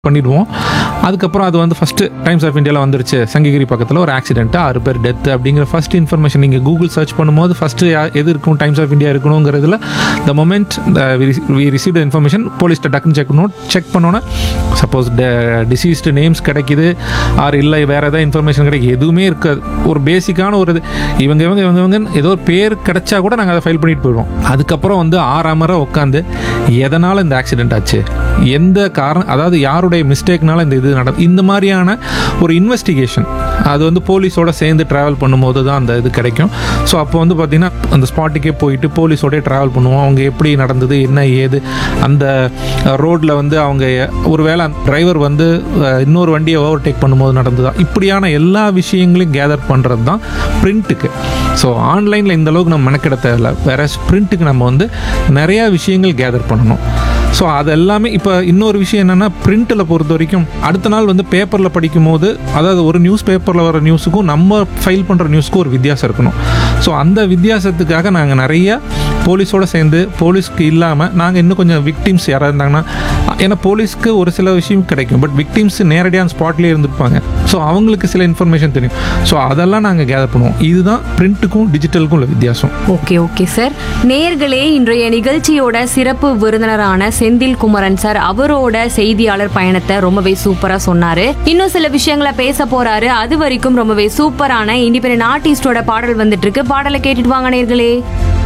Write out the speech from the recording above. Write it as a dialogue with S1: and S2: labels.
S1: பண்ணிடுவோம் அதுக்கப்புறம் அது வந்து ஃபஸ்ட்டு டைம்ஸ் ஆஃப் இந்தியாவில் வந்துருச்சு சங்ககிரி பக்கத்தில் ஒரு ஆக்சிடென்ட் ஆறு பேர் டெத் அப்படிங்கிற ஃபர்ஸ்ட் இன்ஃபர்மேஷன் நீங்கள் கூகுள் சர்ச் பண்ணும்போது ஃபஸ்ட்டு எது இருக்கும் டைம்ஸ் ஆஃப் இந்தியா இருக்கணுங்கிறதுல the moment we receive the information போலீஸ்ட்ட டக்குன்னு செக் பண்ணணும் செக் பண்ணோன்னே சப்போஸ் டிசீஸ்டு நேம்ஸ் கிடைக்குது ஆர் இல்லை வேறு ஏதாவது இன்ஃபர்மேஷன் கிடைக்குது எதுவுமே இருக்காது ஒரு பேசிக்கான ஒரு இது இவங்க இவங்க இவங்க இவங்க ஏதோ ஒரு பேர் கிடைச்சா கூட நாங்கள் அதை ஃபைல் பண்ணிட்டு போயிடுவோம் அதுக்கப்புறம் வந்து ஆறாமரை உட்காந்து எதனால் இந்த ஆக்சிடென்ட் ஆச்சு எந்த காரணம் அதாவது யாருடைய மிஸ்டேக்னால இந்த இது நட இந்த மாதிரியான ஒரு இன்வெஸ்டிகேஷன் அது வந்து போலீஸோட சேர்ந்து ட்ராவல் பண்ணும்போது தான் அந்த இது கிடைக்கும் ஸோ அப்போ வந்து பார்த்திங்கன்னா அந்த ஸ்பாட்டுக்கே போயிட்டு போலீஸோடய ட்ராவல் பண்ணுவோம் அவங்க எப்படி நடந்தது என்ன ஏது அந்த ரோட்டில் வந்து அவங்க ஒருவேளை டிரைவர் வந்து அஹ், இன்னொரு வண்டியை ஓவர்டேக் பண்ணும்போது நடந்ததா இப்படியான எல்லா விஷயங்களையும் கேதர் பண்ணுறது தான் பிரிண்ட்டுக்கு ஸோ ஆன்லைனில் இந்த அளவுக்கு நம்ம மெனக்கிட தேவையில்ல வேற பிரிண்ட்டுக்கு நம்ம வந்து நிறையா விஷயங்கள் கேதர் பண்ணணும் ஸோ அது எல்லாமே இப்போ இன்னொரு விஷயம் என்னென்னா பிரிண்ட்டில் பொறுத்த வரைக்கும் அடுத்த நாள் வந்து பேப்பரில் படிக்கும்போது அதாவது ஒரு நியூஸ் பேப்பரில் வர நியூஸுக்கும் நம்ம ஃபைல் பண்ணுற நியூஸுக்கும் ஒரு வித்தியாசம் இருக்கணும் ஸோ அந்த வித்தியாசத்துக்காக நாங்கள் நிறைய போலீஸோட சேர்ந்து போலீஸ்க்கு இல்லாமல் நாங்கள் இன்னும் கொஞ்சம் விக்டிம்ஸ் யாராவது இருந்தாங்கன்னா ஏன்னா போலீஸ்க்கு ஒரு சில விஷயம் கிடைக்கும் பட் விக்டிம்ஸ் நேரடியாக ஸ்பாட்லேயே இருந்திருப்பாங்க ஸோ அவங்களுக்கு சில இன்ஃபர்மேஷன் தெரியும் ஸோ அதெல்லாம் நாங்கள் கேதர் பண்ணுவோம் இதுதான் பிரிண்ட்டுக்கும் டிஜிட்டலுக்கும் உள்ள வித்தியாசம்
S2: ஓகே ஓகே சார் நேர்களே இன்றைய நிகழ்ச்சியோட சிறப்பு விருந்தினரான செந்தில் குமரன் சார் அவரோட செய்தியாளர் பயணத்தை ரொம்பவே சூப்பரா சொன்னாரு இன்னும் சில விஷயங்களை பேச போறாரு அது வரைக்கும் ரொம்பவே சூப்பரான இண்டிபெண்டன்ட் ஆர்டிஸ்டோட பாடல் வந்துட்டு இருக்கு பாடலை கேட்டுட்டு வாங்க நேர்களே